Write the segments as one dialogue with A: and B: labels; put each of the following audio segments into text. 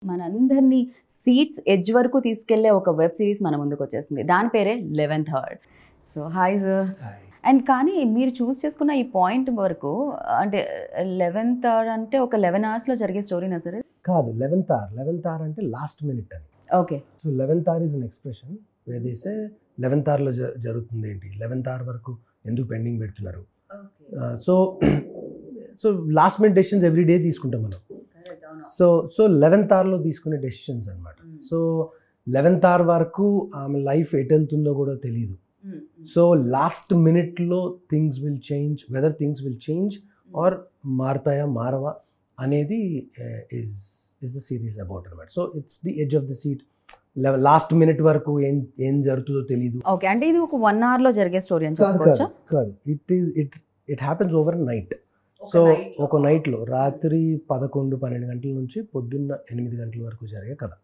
A: మనందరినీ seats edge వరకు తీసుకెళ్లే ఒక వెబ్ సిరీస్ మన ముందుకు వచ్చేసింది దాని పేరే eleventh hour so hi sir and కానీ మీరు చూస్ చేసుకున్న ఈ పాయింట్ వరకు అంటే లెవెన్త్ హార్ అంటే ఒక లెవెన్ అవర్స్లో జరిగే స్టోరీనా సార్
B: కాదు లెవెన్త్ ఆర్ లెవెన్త్ ఆర్ అంటే లాస్ట్ మినిట్ అని
A: okay
B: so eleventh hour is an expression వేదేసే లెవెన్త్ ఆర్లో జరుగుతుంది ఏంటి లెవెన్త్ ఆర్ వరకు ఎందుకు పెండింగ్ పెడుతున్నారు so so last minute decisions every day తీసుకుంటాం మనం సో సో లెవెన్త్ ఆర్లో తీసుకునే డెసిషన్స్ అనమాట సో లెవెన్త్ ఆర్ వరకు ఆమె లైఫ్ ఎటు వెళ్తుందో కూడా తెలియదు సో లాస్ట్ మినిట్లో things will change whether things will change or మారతాయా మారవా అనేది is is the series about అనమాట so it's the edge of the seat last minute వరకు ఏం ఏం జరుగుతుందో తెలియదు
A: ఓకే అంటే ఇది ఒక వన్ అవర్లో జరిగే స్టోరీ అని
B: కాదు
A: చెప్పుకోవచ్చా
B: కాదు కాదు it is it it happens overnight so ఒక నైట్లో రాత్రి పదకొండు పన్నెండు గంటల నుంచి పొద్దున్న ఎనిమిది గంటల వరకు జరిగే కథ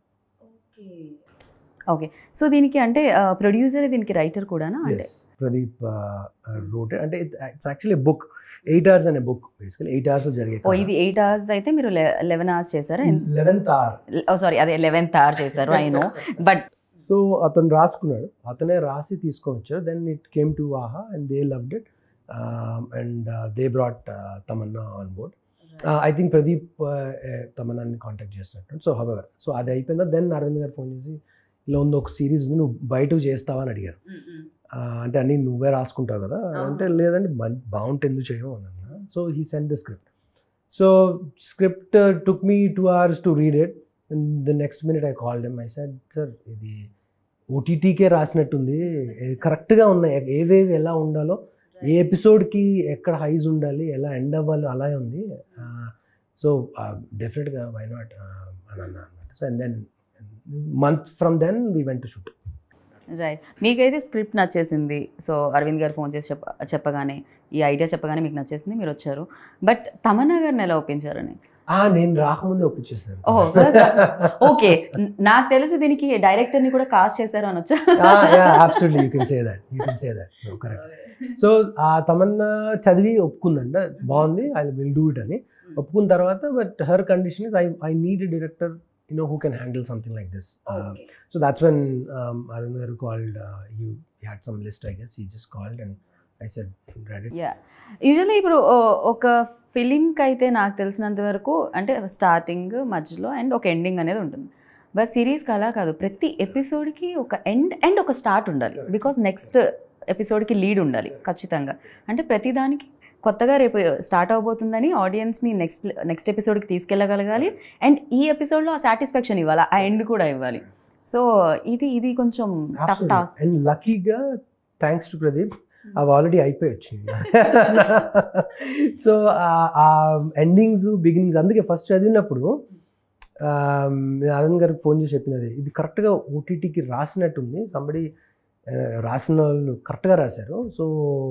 A: ఓకే సో దీనికి అంటే ప్రొడ్యూసర్ దీనికి రైటర్ కూడానా అంటే
B: ఎస్ ప్రదీప్ రోట్ అంటే it's actually book eight hours అనే బుక్ బేసికలీ ఎయిట్ అవర్స్ జరిగే
A: ఓ ఇది ఎయిట్ అవర్స్ అయితే మీరు లెవెన్ అవర్స్ చేశారా
B: లెవెన్త్ అవర్
A: సారీ అదే లెవెన్త్ అవర్ చేశారు ఐ నో బట్
B: సో అతను రాసుకున్నాడు అతనే రాసి తీసుకొని వచ్చాడు then it came to Aha and they loved it and they brought Tamannaah on board I think Pradeep తమన్నాని కాంటాక్ట్ చేసినట్టు సో హవెవర్ సో అది అయిపోయిందా దెన్ అరవింద్ గారు ఫోన్ చేసి ఇలా ఉంది ఒక సిరీస్ ఉంది నువ్వు బయట చేస్తావా అని అడిగారు ఆ, అంటే అన్ని నువ్వే రాసుకుంటావు కదా అంటే లేదండి మన్- బాగుంటే ఎందుకు చేయవు అని అన్నా so he send the script so script took me two hours to read it and the next minute I called him I said sir ఇది ఓటీటీకే రాసినట్టుంది కరెక్ట్గా ఉన్నాయి ఏవేవి ఎలా ఉండాలో ఏ ఎపిసోడ్కి ఎక్కడ హైస్ ఉండాలి ఎలా ఎండ్ అవ్వాలి అలాగే ఉంది సో డెఫినెట్గా వై నాట్ అని అన్నా అనమాట so and then month from then we went to shoot
A: right మీకైతే స్క్రిప్ట్ నచ్చేసింది సో అరవింద్ గారు ఫోన్ చేసి చెప్ప చెప్పగానే ఈ ఐడియా చెప్పగానే మీకు నచ్చేసింది మీరు వచ్చారు బట్ తమన్నా గారిని ఎలా ఒప్పించారని
B: నేను రాకముందే ఒప్పించేసారు
A: ఓ, ఓకే నాకు తెలిసి దీనికి డైరెక్టర్ని కూడా కాస్ట్ చేశారు అనొచ్చా
B: absolutely you can say that you can say that correct so ఆ తమన్నా చదివి ఒప్పుకుందంట బాగుంది ఐ విల్ డూ ఇట్ అని ఒప్పుకున్న తర్వాత but her condition is I I need director you know who can handle something like this so that's when Arun గారు called you had some list I guess he just called and I said ready
A: yeah usually ఇప్పుడు ఓ- ఒక ఫిలింకి అయితే నాకు తెలిసినంత వరకు అంటే starting మధ్యలో అండ్ ఒక ఎండింగ్ అనేది ఉంటుంది బట్ సిరీస్కి అలా కాదు ప్రతి ఎపిసోడ్కి ఒక ఎండ్ అండ్ ఒక స్టార్ట్ ఉండాలి బికాస్ నెక్స్ట్ ఎపిసోడ్కి లీడ్ ఉండాలి ఖచ్చితంగా అంటే ప్రతిదానికి కొత్తగా రేపు స్టార్ట్ అవబోతుందని ఆడియన్స్ని నెక్స్ట్ నెక్స్ట్ ఎపిసోడ్కి తీసుకెళ్ళగలగాలి అండ్ ఈ ఎపిసోడ్లో ఆ సాటిస్ఫాక్షన్ ఇవ్వాలి ఆ ఎండ్ కూడా ఇవ్వాలి సో ఇది ఇది కొంచెం టఫ్ టాస్క్
B: అండ్ లక్కీగా థ్యాంక్స్ టు ప్రదీప్ అవి ఆల్రెడీ అయిపోయి వచ్చింది సో ఆ ఎండింగ్స్ బిగినింగ్స్ అందుకే ఫస్ట్ చదివినప్పుడు అరుణ్ గారికి ఫోన్ చేసి చెప్పినది ఇది కరెక్ట్గా ఓటీటీకి రాసినట్టుంది సంబడి రాసిన వాళ్ళు కరెక్ట్గా రాశారు so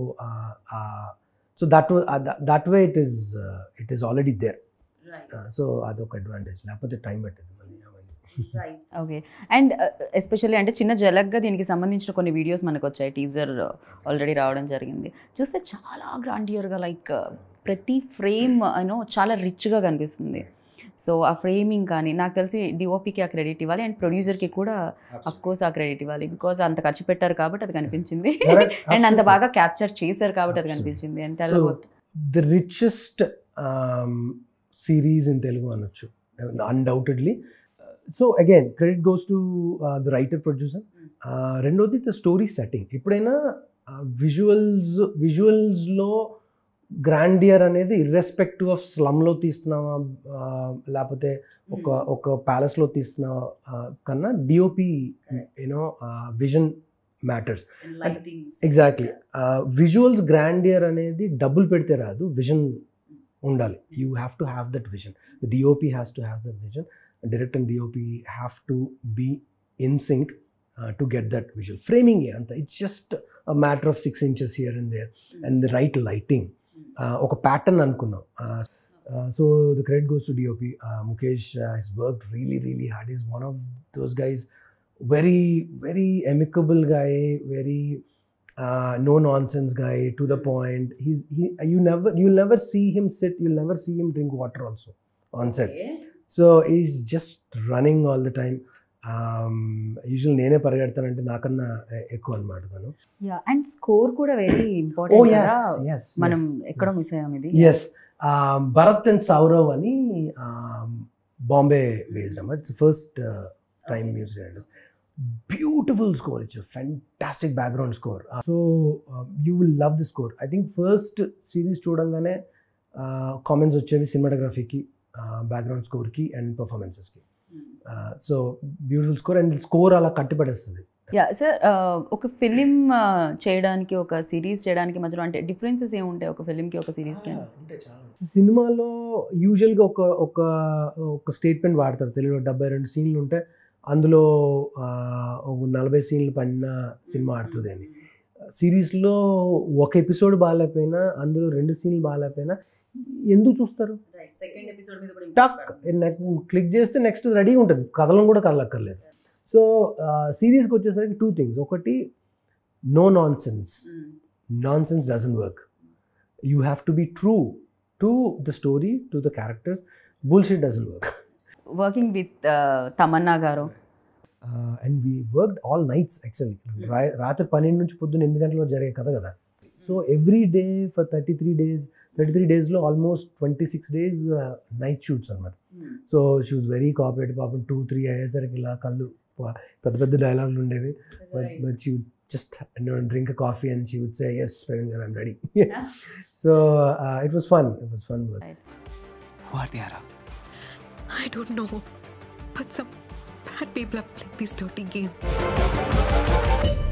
B: so that that way it is it is already there so అదొక అడ్వాంటేజ్ లేకపోతే టైం పట్టింది మళ్ళీ అవన్నీ
A: ఓకే అండ్ ఎస్పెషల్లీ అంటే చిన్న జలగ్గా దీనికి సంబంధించిన కొన్ని వీడియోస్ మనకు వచ్చాయి టీజర్ ఆల్రెడీ రావడం జరిగింది చూస్తే చాలా గ్రాండియర్గా లైక్ ప్రతి ఫ్రేమ్ యూనో చాలా రిచ్గా కనిపిస్తుంది సో ఆ ఫ్రేమింగ్ కానీ నాకు తెలిసి డిఓపికి ఆ క్రెడిట్ ఇవ్వాలి అండ్ ప్రొడ్యూసర్కి కూడా అఫ్ కోర్స్ ఆ క్రెడిట్ ఇవ్వాలి బికాజ్ అంత ఖర్చు పెట్టారు కాబట్టి అది కనిపించింది
B: Correct.
A: అండ్ అంత
B: Absolutely.
A: బాగా క్యాప్చర్ చేశారు కాబట్టి అది
B: Absolutely.
A: కనిపించింది అండ్
B: So,
A: తెల్లబోతు
B: the richest series in Telugu అనొచ్చు undoubtedly so again credit goes to the writer producer రెండోది ద స్టోరీ సెట్టింగ్ ఎప్పుడైనా విజువల్స్ విజువల్స్లో గ్రాండియర్ అనేది ఇర్రెస్పెక్టివ్ ఆఫ్ స్లమ్లో తీస్తున్నావా uh, లేకపోతే ఒక ఒక ప్యాలెస్లో తీస్తున్నావా uh, కన్నా DOP you know vision matters exactly visuals grandeur అనేది డబ్బులు పెడితే రాదు విజన్ ఉండాలి you have to have that vision DOP has to have that vision direct and DOP have to be in sync to get that visual framing అంత it's just a matter of six inches here and there and the right lighting ఒక pattern అనుకున్నాం so the credit goes to DOP Mukesh his work really really hard is one of those guys very very amicable guy very uh, no nonsense guy to the point he's he you never you'll never see him sit you'll never see him drink water also on set so is just running all the time usual నేనే పరిగెడతానంటే నాకన్నా ఎ- ఎక్కువ అనమాట తను
A: yeah and score కూడా very
B: oh
A: important కదా
B: yes yes
A: మనం ఎక్కడో మిస్ అయ్యాం ఇది
B: ఎస్ భరత్ అండ్ సౌరవ్ అని బాంబే బేస్డ్ అన్నమాట it's first time music directors beautiful score ఇచ్చారు fantastic background score so you will love the score I think first series చూడంగానే కామెంట్స్ వచ్చేవి సినిమాటోగ్రఫీకి బ్యాక్గ్రౌండ్ స్కోర్కి అండ్ పర్ఫార్మెన్సెస్కి so beautiful score and score అలా కట్టిపడేస్తుంది
A: యా సార్ ఒక ఫిలిం చేయడానికి ఒక సిరీస్ చేయడానికి మధ్యలో అంటే డిఫరెన్సెస్ ఏముంటాయి ఒక ఫిలింకి ఒక సిరీస్కి
B: సినిమాలో యూజువల్గా ఒక ఒక ఒక స్టేట్మెంట్ వాడతారు తెలుగులో డెబ్బై రెండు సీన్లు ఉంటే అందులో ఆ, ఒక నలభై సీన్లు పడిన సినిమా ఆడుతుంది అని సిరీస్లో ఒక ఎపిసోడ్ బాగాలేకపోయినా అందులో రెండు సీన్లు బాగాలేకపోయినా ఎందుకు చూస్తారు
A: సెకండ్ ఎపిసోడ్ మీద
B: టక్ క్లిక్ చేస్తే నెక్స్ట్ రెడీగా ఉంటుంది కథలం కూడా కదలక్కర్లేదు సో సిరీస్కి వచ్చేసరికి టూ థింగ్స్ ఒకటి no nonsense nonsense doesn't work. You have to be true to the story, to the characters. Bullshit doesn't work.
A: Working with Tamannaah గారు
B: Uh, and we worked all nights actually. రా- రాత్రి పన్నెండు నుంచి పొద్దున్న ఎనిమిది గంటల వరకు జరిగే కథ కదా so every day for thirty three days thirty three డేస్లో almost twenty six days night shoots అనమాట so she was very cooperative పాపం టూ త్రీ అయ్యేసరికి ఇలా కళ్ళు ప- పెద్ద పెద్ద డైలాగులు ఉండేవి but but she just drink coffee and she would say yes I'm ready so it was fun it was fun
C: Who are they, Ara?
D: I don't know. But some bad people are playing these dirty games.